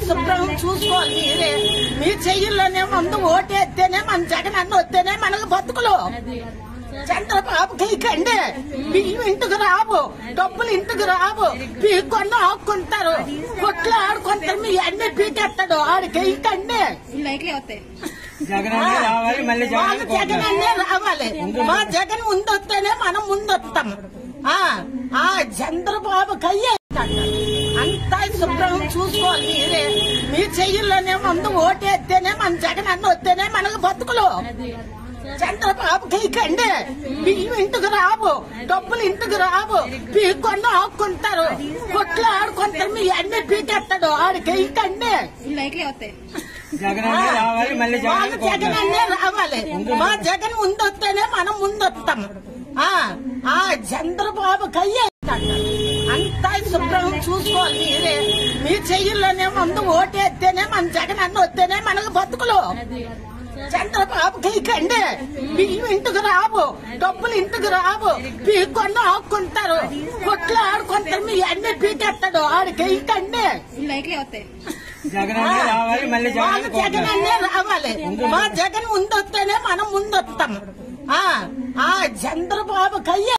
శుభ్రం చూసుకోవాలి మీరే మీ చెయ్యిల్లోనే ముందు ఓటేస్తేనే మన జగన్ అన్న వస్తేనే మనకు బతుకులు చంద్రబాబుకి కండి బియ్యం ఇంటికి రావు డబ్బులు ఇంటికి రావు పీక్కొని ఆక్కుంటారు కొట్లు ఆడుకుంటారు మీ అన్ని పీకెత్తాడు ఆడికి కండి లైక్లీ వస్తాయి జగన్ అనే రావాలి మళ్ళీ జగన్ మాకు జగన్ అన్నే రావాలి మా జగన్ ముందొస్తేనే మనం ముందొస్తాం ఆ ఆ చంద్రబాబు కయ్యే అంతా శుభ్రం చూసుకోవాలి మీరే మీ చెయ్యిల్లోనే ముందు ఓటేస్తేనే మన జగన్ అన్న వస్తేనే మనకు బతుకులు చంద్రబాబుకి కండి బియ్యం ఇంటికి రావు డబ్బులు ఇంటికి రావు పీక్కొని ఆక్కుంటారు కొట్లు ఆడుకుంటారు మీ అన్ని పీకెత్తాడు ఆడికి కండి లైక్లీ వస్తాయి జగన్ అనే రావాలి మళ్ళీ మాకు జగన్ జగన్ అన్నే రావాలి మా జగన్ ముందొస్తేనే మనం ముందొస్తాం ఆ ఆ చంద్రబాబు కయ్యే అంతా శుభ్రం చూసుకోవాలి మీరే మీ చెయ్యిల్లోనే ముందు ఓటేస్తేనే మన జగన్ అన్న వస్తేనే మనకు బతుకులు చంద్రబాబుకి కండి బియ్యం ఇంటికి రావు డబ్బులు ఇంటికి రావు పీక్కొని ఆక్కుంటారు కొట్లు ఆడుకుంటారు మీ అన్ని పీకెత్తాడు ఆడికి కండి లైక్లీ వస్తాయి జగన్ అనే రావాలి మళ్ళీ మాకు జగన్ జగన్ అన్నే రావాలి మా జగన్ ముందొస్తేనే మనం ముందొస్తాం ఆ ఆ చంద్రబాబు కయ్యే